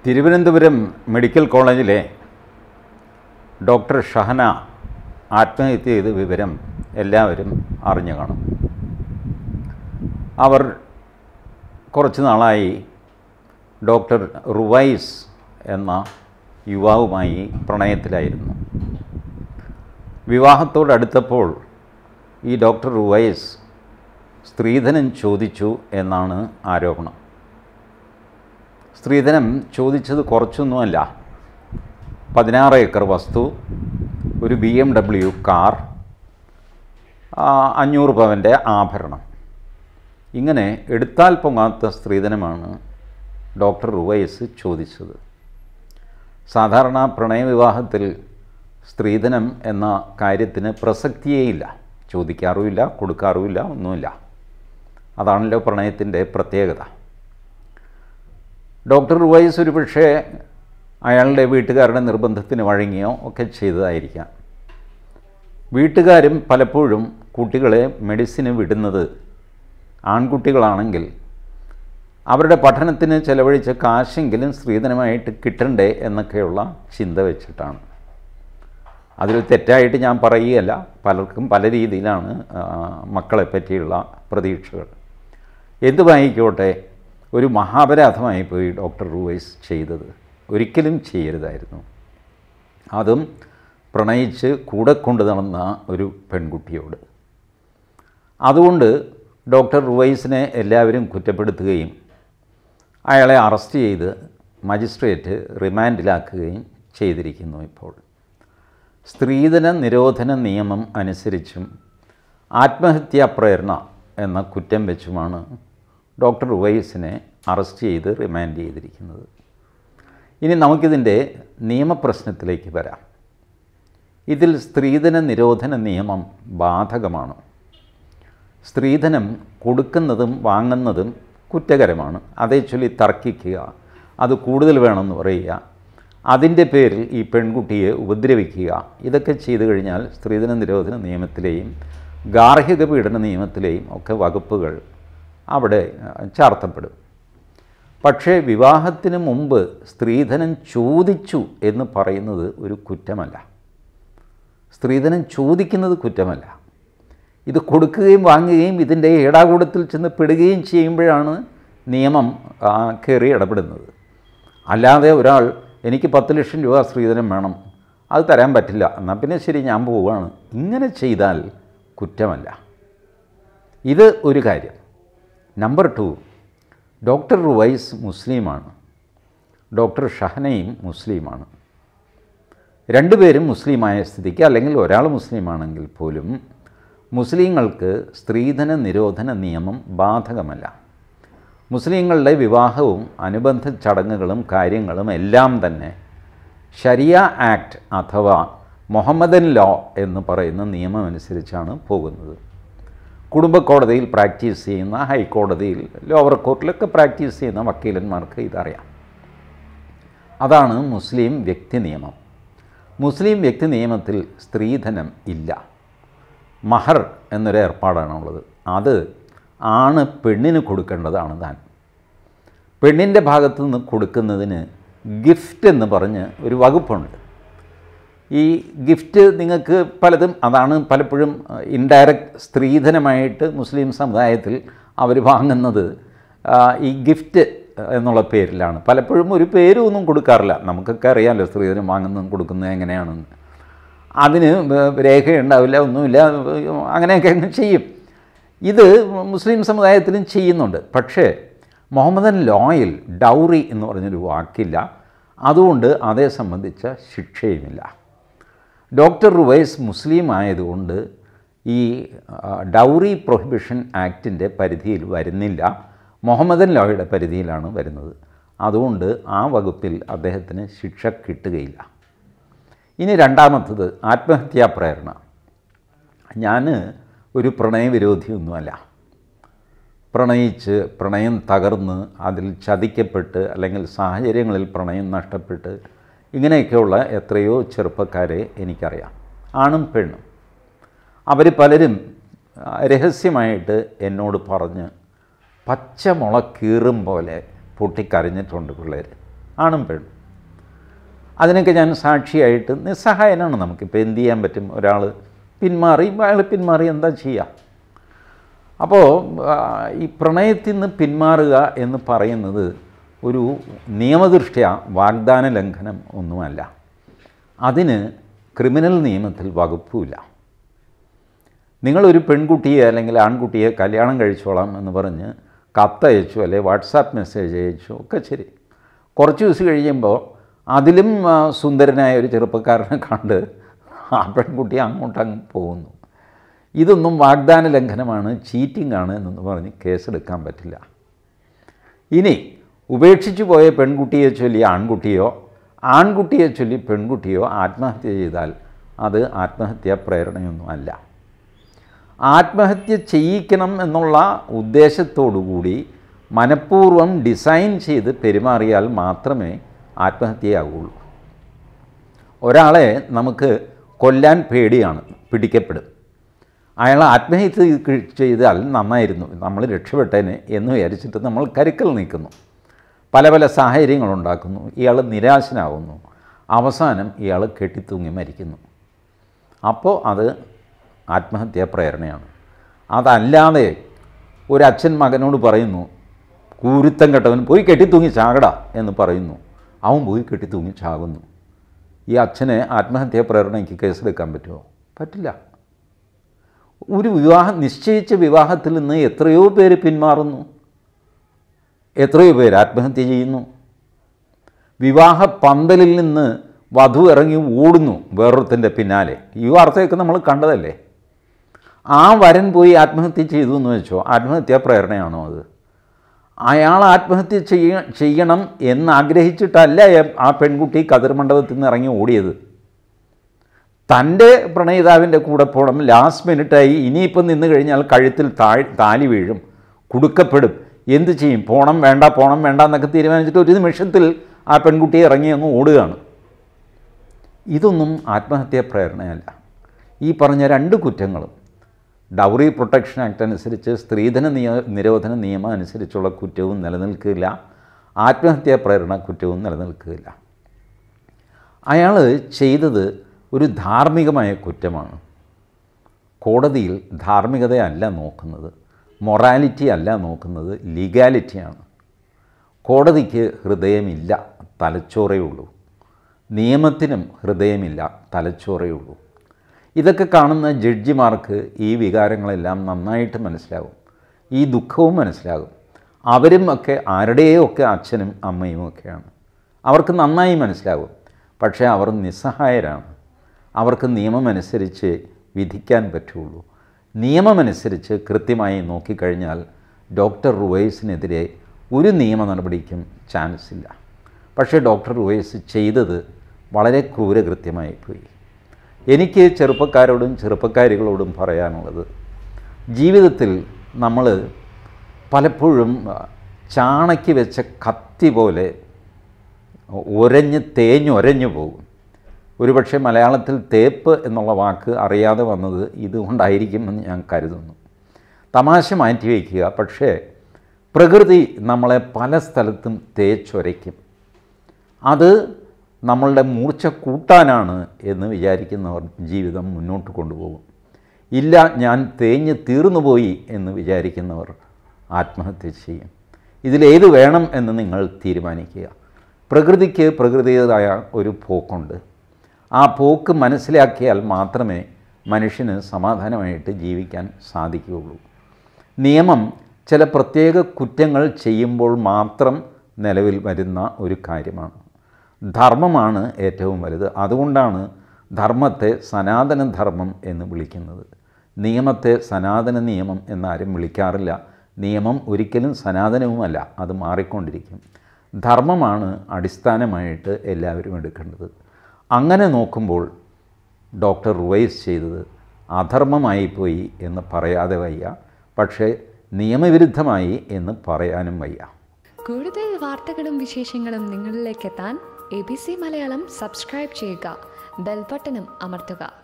Thiruvananthapuram medical കോളേജിലെ doctor Shahana ആത്മഹത്യ ചെയ്ത വിവരം എല്ലാവരും അറിഞ്ഞു കാണും അവർ കുറച്ച് നാളായി ഡോക്ടർ റുവൈസ് എന്ന യുവാവുമായി പ്രണയത്തിലായിരുന്നു വിവാഹത്തോടടുത്തപ്പോൾ ഈ ഡോക്ടർ റുവൈസ് സ്ത്രീധനം ചോദിച്ചു എന്നാണ് ആരോപണം സ്ത്രീധനം ചോദിച്ചത് കുറച്ചൊന്നുമല്ല പതിനാറ് ഏക്കർ വസ്തു ഒരു ബി എം ഡബ്ല്യു കാർ ആ, അഞ്ഞൂറ് പവൻ്റെ ആഭരണം ഇങ്ങനെ എടുത്താൽ പൊങ്ങാത്ത സ്ത്രീധനമാണ് ഡോക്ടർ റുവൈസ് ചോദിച്ചത് സാധാരണ പ്രണയവിവാഹത്തിൽ സ്ത്രീധനം എന്ന കാര്യത്തിന് പ്രസക്തിയേയില്ല ചോദിക്കാറുമില്ല കൊടുക്കാറുമില്ല ഒന്നുമില്ല അതാണല്ലോ പ്രണയത്തിൻ്റെ പ്രത്യേകത ഡോക്ടർ റുവൈസ് ഒരു പക്ഷേ അയാളുടെ വീട്ടുകാരുടെ നിർബന്ധത്തിന് വഴങ്ങിയോ ഒക്കെ ചെയ്തതായിരിക്കാം വീട്ടുകാരും പലപ്പോഴും കുട്ടികളെ മെഡിസിന് വിടുന്നത് ആൺകുട്ടികളാണെങ്കിൽ അവരുടെ പഠനത്തിന് ചെലവഴിച്ച കാശെങ്കിലും സ്ത്രീധനമായിട്ട് കിട്ടണ്ടേ എന്നൊക്കെയുള്ള ചിന്ത വെച്ചിട്ടാണ് അതിൽ തെറ്റായിട്ട് ഞാൻ പറയുകയല്ല പലർക്കും പല രീതിയിലാണ് ആ, മക്കളെ പറ്റിയുള്ള പ്രതീക്ഷകൾ എന്തുമായിക്കോട്ടെ ഒരു മഹാപരാധമായി പോയി ഡോക്ടർ റൂവൈസ് ചെയ്തത് ഒരിക്കലും ചെയ്യരുതായിരുന്നു അതും പ്രണയിച്ച് കൂടെ കൊണ്ടു നടന്ന ഒരു പെൺകുട്ടിയോട് അതുകൊണ്ട് ഡോക്ടർ റുവൈസിനെ എല്ലാവരും കുറ്റപ്പെടുത്തുകയും അയാളെ അറസ്റ്റ് ചെയ്ത് മജിസ്ട്രേറ്റ് റിമാൻഡിലാക്കുകയും ചെയ്തിരിക്കുന്നു ഇപ്പോൾ സ്ത്രീധന നിരോധന നിയമം അനുസരിച്ചും ആത്മഹത്യാ പ്രേരണ എന്ന കുറ്റം വെച്ചുമാണ് ഡോക്ടർ റുവൈസിനെ അറസ്റ്റ് ചെയ്ത് റിമാൻഡ് ചെയ്തിരിക്കുന്നത് ഇനി നമുക്കിതിൻ്റെ നിയമപ്രശ്നത്തിലേക്ക് വരാം ഇതിൽ സ്ത്രീധന നിരോധന നിയമം ബാധകമാണ് സ്ത്രീധനം കൊടുക്കുന്നതും വാങ്ങുന്നതും കുറ്റകരമാണ് അതേ ചൊല്ലി തർക്കിക്കുക അത് കൂടുതൽ വേണമെന്ന് പറയുക അതിൻ്റെ പേരിൽ ഈ പെൺകുട്ടിയെ ഉപദ്രവിക്കുക ഇതൊക്കെ ചെയ്തു കഴിഞ്ഞാൽ സ്ത്രീധന നിരോധന നിയമത്തിലെയും ഗാർഹിക പീഡന നിയമത്തിലെയും ഒക്കെ വകുപ്പുകൾ അവിടെ ആ, ചാർത്തപ്പെടും പക്ഷേ വിവാഹത്തിന് മുമ്പ് സ്ത്രീധനം ചോദിച്ചു എന്ന് പറയുന്നത് ഒരു കുറ്റമല്ല സ്ത്രീധനം ചോദിക്കുന്നത് കുറ്റമല്ല ഇത് കൊടുക്കുകയും വാങ്ങുകയും ഇതിൻ്റെ ഏടാകൂടത്തിൽ ചെന്ന് പെടുകയും ചെയ്യുമ്പോഴാണ് നിയമം ആ, കയറി ഇടപെടുന്നത് അല്ലാതെ ഒരാൾ എനിക്ക് പത്ത് ലക്ഷം രൂപ സ്ത്രീധനം വേണം അത് തരാൻ പറ്റില്ല എന്നാൽ പിന്നെ ശരി ഞാൻ പോവുകയാണ് ഇങ്ങനെ ചെയ്താൽ കുറ്റമല്ല ഇത് ഒരു കാര്യം നമ്പർ ടു ഡോക്ടർ റുവൈസ് മുസ്ലിമാണ് ഡോക്ടർ ഷഹനയും മുസ്ലിമാണ് രണ്ടുപേരും മുസ്ലിമായ സ്ഥിതിക്ക് അല്ലെങ്കിൽ ഒരാൾ മുസ്ലിമാണെങ്കിൽ പോലും മുസ്ലിങ്ങൾക്ക് സ്ത്രീധന നിരോധന നിയമം ബാധകമല്ല മുസ്ലിങ്ങളുടെ വിവാഹവും അനുബന്ധ ചടങ്ങുകളും കാര്യങ്ങളും എല്ലാം തന്നെ ഷരിയ ആക്ട് അഥവാ മുഹമ്മദൻ ലോ എന്ന് പറയുന്ന നിയമം അനുസരിച്ചാണ് പോകുന്നത് കുടുംബ കോടതിയിൽ പ്രാക്ടീസ് ചെയ്യുന്ന ഹൈക്കോടതിയിൽ ലോവർ കോർട്ടിലൊക്കെ പ്രാക്ടീസ് ചെയ്യുന്ന വക്കീലന്മാർക്ക് ഇതറിയാം അതാണ് മുസ്ലിം വ്യക്തി നിയമം മുസ്ലിം വ്യക്തി നിയമത്തിൽ സ്ത്രീധനം ഇല്ല മഹർ എന്നൊരു ഏർപ്പാടാണുള്ളത് അത് ആണ് പെണ്ണിന് കൊടുക്കേണ്ടതാണ് താൻ പെണ്ണിൻ്റെ ഭാഗത്തു നിന്ന് കൊടുക്കുന്നതിന് ഗിഫ്റ്റ് എന്ന് പറഞ്ഞ് ഒരു വകുപ്പുണ്ട് ഈ ഗിഫ്റ്റ് നിങ്ങൾക്ക് പലതും അതാണ് പലപ്പോഴും ഇൻഡയറക്റ്റ് സ്ത്രീധനമായിട്ട് മുസ്ലിം സമുദായത്തിൽ അവർ വാങ്ങുന്നത് ആ, ഈ ഗിഫ്റ്റ് എന്നുള്ള പേരിലാണ് പലപ്പോഴും ഒരു പേരും ഒന്നും കൊടുക്കാറില്ല നമുക്കൊക്കെ അറിയാമല്ലോ സ്ത്രീധനം വാങ്ങുന്നതും കൊടുക്കുന്നത് എങ്ങനെയാണെന്ന് അതിന് രേഖയുണ്ടാവില്ല ഒന്നുമില്ല അങ്ങനെയൊക്കെ അങ്ങ് ചെയ്യും ഇത് മുസ്ലിം സമുദായത്തിലും ചെയ്യുന്നുണ്ട് പക്ഷേ മുഹമ്മദൻ ലോയിൽ ഡൗറി എന്ന് പറഞ്ഞൊരു വാക്കില്ല അതുകൊണ്ട് അതേ സംബന്ധിച്ച ശിക്ഷയുമില്ല ഡോക്ടർ റുവൈസ് മുസ്ലിം ആയതുകൊണ്ട് ഈ ആ, ഡൗറി പ്രൊഹിബിഷൻ ആക്ടിൻ്റെ പരിധിയിൽ വരുന്നില്ല മുഹമ്മദൻ ലോയുടെ പരിധിയിലാണ് വരുന്നത് അതുകൊണ്ട് ആ വകുപ്പിൽ അദ്ദേഹത്തിന് ശിക്ഷ കിട്ടുകയില്ല ഇനി രണ്ടാമത്തത് ആത്മഹത്യാ പ്രേരണ ഞാൻ ഒരു പ്രണയവിരോധിയൊന്നുമല്ല പ്രണയിച്ച് പ്രണയം തകർന്ന് അതിൽ ചതിക്കപ്പെട്ട് അല്ലെങ്കിൽ സാഹചര്യങ്ങളിൽ പ്രണയം നഷ്ടപ്പെട്ട് ഇങ്ങനെയൊക്കെയുള്ള എത്രയോ ചെറുപ്പക്കാരെ എനിക്കറിയാം ആണും പെണ്ണും അവർ പലരും ആ, രഹസ്യമായിട്ട് എന്നോട് പറഞ്ഞ് പച്ചമുള കീറും പോലെ പൊട്ടിക്കരഞ്ഞിട്ടുണ്ട് പിള്ളേർ ആണും പെണ്ണും അതിനൊക്കെ ഞാൻ സാക്ഷിയായിട്ട് നിസ്സഹായനാണ് നമുക്കിപ്പോൾ എന്ത് ചെയ്യാൻ പറ്റും ഒരാൾ പിന്മാറി അയാൾ പിന്മാറി എന്താ ചെയ്യുക അപ്പോൾ ആ, ഈ പ്രണയത്തിൽ നിന്ന് പിന്മാറുക എന്ന് പറയുന്നത് ഒരു നിയമദൃഷ്ട്യ വാഗ്ദാന ലംഘനം ഒന്നുമല്ല അതിന് ക്രിമിനൽ നിയമത്തിൽ വകുപ്പുമില്ല നിങ്ങളൊരു പെൺകുട്ടിയെ അല്ലെങ്കിൽ ആൺകുട്ടിയെ കല്യാണം കഴിച്ചോളാം എന്ന് പറഞ്ഞ് കത്തയച്ചു അല്ലെ വാട്സാപ്പ് മെസ്സേജ് അയച്ചു ഒക്കെ ശരി കുറച്ച് ദിവസം കഴിയുമ്പോൾ അതിലും ആ, സുന്ദരനായ ഒരു ചെറുപ്പക്കാരനെ കണ്ട് ആ പെൺകുട്ടി അങ്ങോട്ട് അങ്ങ് പോകുന്നു ഇതൊന്നും വാഗ്ദാന ലംഘനമാണ് ചീറ്റിംഗ് ആണ് എന്നൊന്ന് പറഞ്ഞ് കേസെടുക്കാൻ പറ്റില്ല ഇനി ഉപേക്ഷിച്ചു പോയ പെൺകുട്ടിയെ ചൊല്ലി ആൺകുട്ടിയോ ആൺകുട്ടിയെ ചൊല്ലി പെൺകുട്ടിയോ ആത്മഹത്യ ചെയ്താൽ അത് ആത്മഹത്യാ പ്രേരണയൊന്നും അല്ല ആത്മഹത്യ ചെയ്യിക്കണം എന്നുള്ള ഉദ്ദേശത്തോടുകൂടി മനഃപൂർവ്വം ഡിസൈൻ ചെയ്ത് പെരുമാറിയാൽ മാത്രമേ ആത്മഹത്യയാകുള്ളൂ ഒരാളെ നമുക്ക് കൊല്ലാൻ പേടിയാണ് പിടിക്കപ്പെടും അയാൾ ആത്മഹത്യ ക- ചെയ്താൽ നന്നായിരുന്നു നമ്മൾ രക്ഷപ്പെട്ടേനെ എന്ന് വിചാരിച്ചിട്ട് നമ്മൾ കരുക്കൽ നീക്കുന്നു പല പല സാഹചര്യങ്ങളുണ്ടാക്കുന്നു ഇയാൾ നിരാശനാവുന്നു അവസാനം ഇയാൾ കെട്ടിത്തൂങ്ങി മരിക്കുന്നു അപ്പോൾ അത് ആത്മഹത്യാ പ്രേരണയാണ് അതല്ലാതെ ഒരച്ഛൻ മകനോട് പറയുന്നു കൂരുത്തം കെട്ടവൻ പോയി കെട്ടിത്തൂങ്ങി ചാകട എന്ന് പറയുന്നു അവൻ പോയി കെട്ടിത്തൂങ്ങി ചാകുന്നു ഈ അച്ഛനെ ആത്മഹത്യാ പ്രേരണയ്ക്ക് കേസെടുക്കാൻ പറ്റുമോ പറ്റില്ല ഒരു വിവാഹം നിശ്ചയിച്ച വിവാഹത്തിൽ നിന്ന് എത്രയോ പേര് പിന്മാറുന്നു എത്രയോ പേര് ആത്മഹത്യ ചെയ്യുന്നു വിവാഹ പന്തലിൽ നിന്ന് വധു ഇറങ്ങി ഓടുന്നു വേറൊരുത്തിൻ്റെ പിന്നാലെ ഈ വാർത്തയൊക്കെ നമ്മൾ കണ്ടതല്ലേ ആ വരൻ പോയി ആത്മഹത്യ ചെയ്തു എന്ന് വെച്ചോ ആത്മഹത്യാ പ്രേരണയാണോ അത് അയാൾ ആത്മഹത്യ ചെയ്യ ചെയ്യണം എന്നാഗ്രഹിച്ചിട്ടല്ല ആ പെൺകുട്ടി കതിർമണ്ഡപത്തിൽ നിന്ന് ഇറങ്ങി ഓടിയത് തൻ്റെ പ്രണയിതാവിൻ്റെ കൂടെ പോകണം ലാസ്റ്റ് മിനിറ്റായി ഇനിയിപ്പം നിന്ന് കഴിഞ്ഞാൽ കഴുത്തിൽ താഴ് താലി വീഴും കുടുക്കപ്പെടും എന്ത് ചെയ്യും പോണം വേണ്ട പോണം വേണ്ട എന്നൊക്കെ തീരുമാനിച്ചിട്ട് ഒരു നിമിഷത്തിൽ ആ പെൺകുട്ടി ഇറങ്ങി അങ്ങ് ഓടുകയാണ് ഇതൊന്നും ആത്മഹത്യാ പ്രേരണയല്ല ഈ പറഞ്ഞ രണ്ട് കുറ്റങ്ങളും ഡൗറി പ്രൊട്ടക്ഷൻ ആക്ട് അനുസരിച്ച് സ്ത്രീധന നിയ നിരോധന നിയമം അനുസരിച്ചുള്ള കുറ്റവും നിലനിൽക്കില്ല ആത്മഹത്യാ പ്രേരണ കുറ്റവും നിലനിൽക്കില്ല അയാൾ ചെയ്തത് ഒരു ധാർമ്മികമായ കുറ്റമാണ് കോടതിയിൽ ധാർമ്മികതയല്ല നോക്കുന്നത് മൊറാലിറ്റി അല്ല നോക്കുന്നത് ലീഗാലിറ്റിയാണ് കോടതിക്ക് ഹൃദയമില്ല തലച്ചോറേ ഉള്ളൂ നിയമത്തിനും ഹൃദയമില്ല തലച്ചോറേ ഉള്ളൂ ഇതൊക്കെ കാണുന്ന ജഡ്ജിമാർക്ക് ഈ വികാരങ്ങളെല്ലാം നന്നായിട്ട് മനസ്സിലാകും ഈ ദുഃഖവും മനസ്സിലാകും അവരും ഒക്കെ ആരുടെയോ ഒക്കെ അച്ഛനും അമ്മയും ഒക്കെയാണ് അവർക്ക് നന്നായി മനസ്സിലാകും പക്ഷേ അവർ നിസ്സഹായരാണ് അവർക്ക് നിയമമനുസരിച്ച് വിധിക്കാൻ പറ്റുള്ളൂ നിയമമനുസരിച്ച് കൃത്യമായി നോക്കിക്കഴിഞ്ഞാൽ ഡോക്ടർ റുവൈസിനെതിരെ ഒരു നിയമ നടപടിക്കും ചാൻസ് ഇല്ല പക്ഷേ ഡോക്ടർ റുവൈസ് ചെയ്തത് വളരെ ക്രൂരകൃത്യമായി പോയി എനിക്ക് ചെറുപ്പക്കാരോടും ചെറുപ്പക്കാരികളോടും പറയാനുള്ളത് ജീവിതത്തിൽ നമ്മൾ പലപ്പോഴും ചാണയ്ക്ക് വെച്ച കത്തി പോലെ ഒരഞ്ഞ് തേഞ്ഞൊരഞ്ഞു പോകും ഒരുപക്ഷെ മലയാളത്തിൽ തേപ്പ് എന്നുള്ള വാക്ക് അറിയാതെ വന്നത് ഇതുകൊണ്ടായിരിക്കുമെന്ന് ഞാൻ കരുതുന്നു തമാശ മാറ്റി വയ്ക്കുക പക്ഷേ പ്രകൃതി നമ്മളെ പല സ്ഥലത്തും തേച്ചൊരയ്ക്കും അത് നമ്മളുടെ മൂർച്ച കൂട്ടാനാണ് എന്ന് വിചാരിക്കുന്നവർ ജീവിതം മുന്നോട്ട് കൊണ്ടുപോകും ഇല്ല ഞാൻ തേഞ്ഞ് തീർന്നുപോയി എന്ന് വിചാരിക്കുന്നവർ ആത്മഹത്യ ചെയ്യും ഇതിലേത് വേണം എന്ന് നിങ്ങൾ തീരുമാനിക്കുക പ്രകൃതിക്ക് പ്രകൃതിയുടേതായ ഒരു പോക്കുണ്ട് ആ പോക്ക് മനസ്സിലാക്കിയാൽ മാത്രമേ മനുഷ്യന് സമാധാനമായിട്ട് ജീവിക്കാൻ സാധിക്കുകയുള്ളൂ നിയമം ചില പ്രത്യേക കുറ്റങ്ങൾ ചെയ്യുമ്പോൾ മാത്രം നിലവിൽ വരുന്ന ഒരു കാര്യമാണ് ധർമ്മമാണ് ഏറ്റവും വലുത് അതുകൊണ്ടാണ് ധർമ്മത്തെ സനാതന ധർമ്മം എന്ന് വിളിക്കുന്നത് നിയമത്തെ സനാതന നിയമം എന്നാരും വിളിക്കാറില്ല നിയമം ഒരിക്കലും സനാതനവുമല്ല അത് മാറിക്കൊണ്ടിരിക്കും ധർമ്മമാണ് അടിസ്ഥാനമായിട്ട് എല്ലാവരും എടുക്കേണ്ടത് അങ്ങനെ നോക്കുമ്പോൾ ഡോക്ടർ റുവൈസ് ചെയ്തത് അധർമ്മമായി പോയി എന്ന് പറയാതെ വയ്യ പക്ഷേ നിയമവിരുദ്ധമായി എന്ന് പറയാനും വയ്യ കൂടുതൽ വാർത്തകളും വിശേഷങ്ങളും നിങ്ങളിലേക്ക് എത്താൻ A B C Malayalam subscribe ചെയ്യുക ബെൽബട്ടനും അമർത്തുക